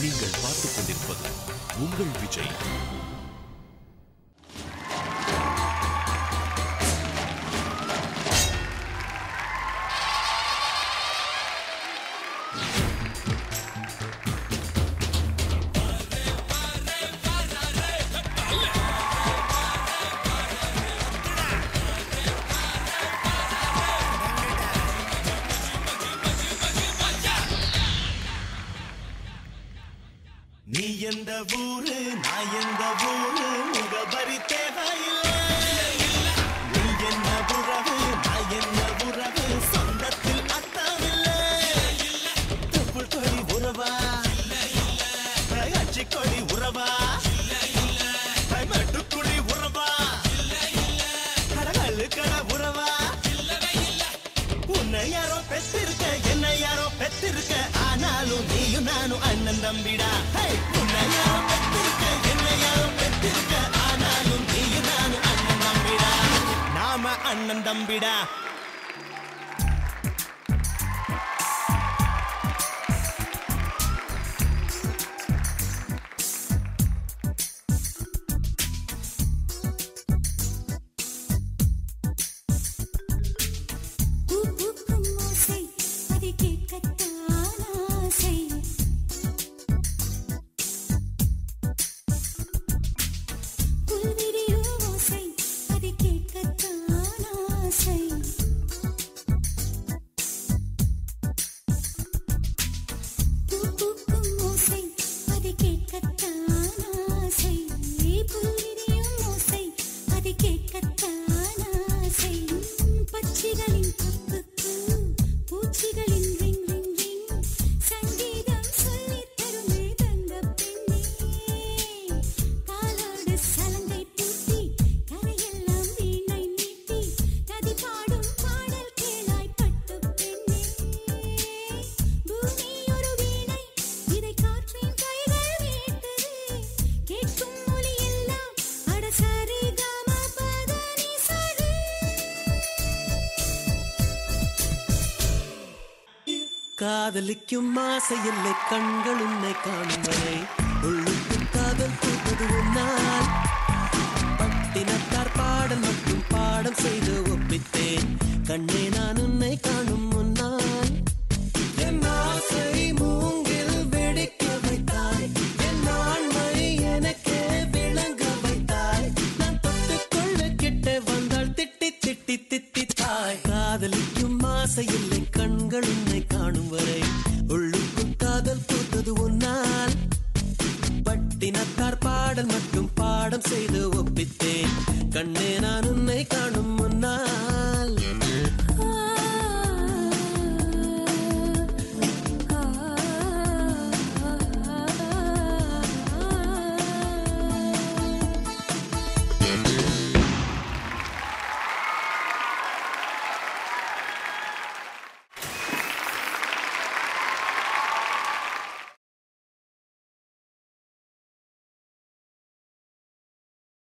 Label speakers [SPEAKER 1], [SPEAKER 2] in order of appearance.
[SPEAKER 1] நீங்கள் பார்த்துக் கொண்டிருப்பது உங்கள் விஜய்
[SPEAKER 2] நீ எந்த ஊரு நான் எந்த ஊரு முகவரி தேவையில்லை நீ என்ன உறவு நான் என்ன உறவு சொந்தத்தில் அர்த்தமில்லை தொப்புள் கொடி உறவா அச்சி கொடி உறவா மட்டுக்குடி உறவா கடகல்லு கட உறவா உன்னை யாரோ பெத்திருக்க என்னை யாரோ பெத்திருக்க ஆனாலும் நீயும் நானும் அண்ணன் தம்பிடா ஹே! உன்னை யாரோ பெத்திருக்க என்னை யாரோ பெத்திருக்க ஆனாலும் நீயும் நானும் அண்ணன் தம்பிடா நாம அண்ணன் தம்பிடா
[SPEAKER 3] பூ பூக்கும் ஓசை அது கேட்கத்தான் ஆசை புல் விரியும் ஓசை அது கேட்கத்தான் ஆசை பூ பூக்கும் ஓசை அது கேட்கத்தான் ஆசை புல் விரியும் ஓசை அது கேட்கத்தான் ஆசை பட்சிகளின் கொக்குக்கு பூச்சிகளின் ரிங் ரிங் ரிங் சங்கீதம் சொல்லித் தருமே தங்கப் பெண்ணே காலோடு சலங்கை பூட்டி கரையெல்லாம் வீணை நீட்டி நதி பாடும் பாடல் கேளாய் பட்டுப் பெண்ணே பூமி ஒரு வீணை இதை காற்றின் கைகள் மீட்டது கேட்கும் மொழி எல்லாம் அட சரி கம பதனி சரி
[SPEAKER 2] காதலிக்கும் ஆசை இல்லை கண்கள் உன்னை காணும் வரை உள்ளுக்கு காதல் பூத்தது உன்னால் பட்டினத்தார் பாடல் மட்டும் பாடம் செய்து ஒப்பித்தேன் கண்ணே நான் உன்னை காணும் முன்னால் என் ஆசை மூங்கில் வெடிக்க வைத்தாய் என் ஆண்மை எனக்கே விளங்க வைத்தாய் நான் தொட்டுக்கொள்ள கிட்ட வந்தால் திட்டி திட்டி தித்தித்தாய் காதலிக்கும் ஆசை இல்லை கண்கள் உன்னை காணும் வரை உள்ளுக்குள் காதல் பூத்தது உன்னால் பட்டினத்தார் பாடல் மட்டும் பாடம் செய்து ஒப்பித்தேன் கண்ணே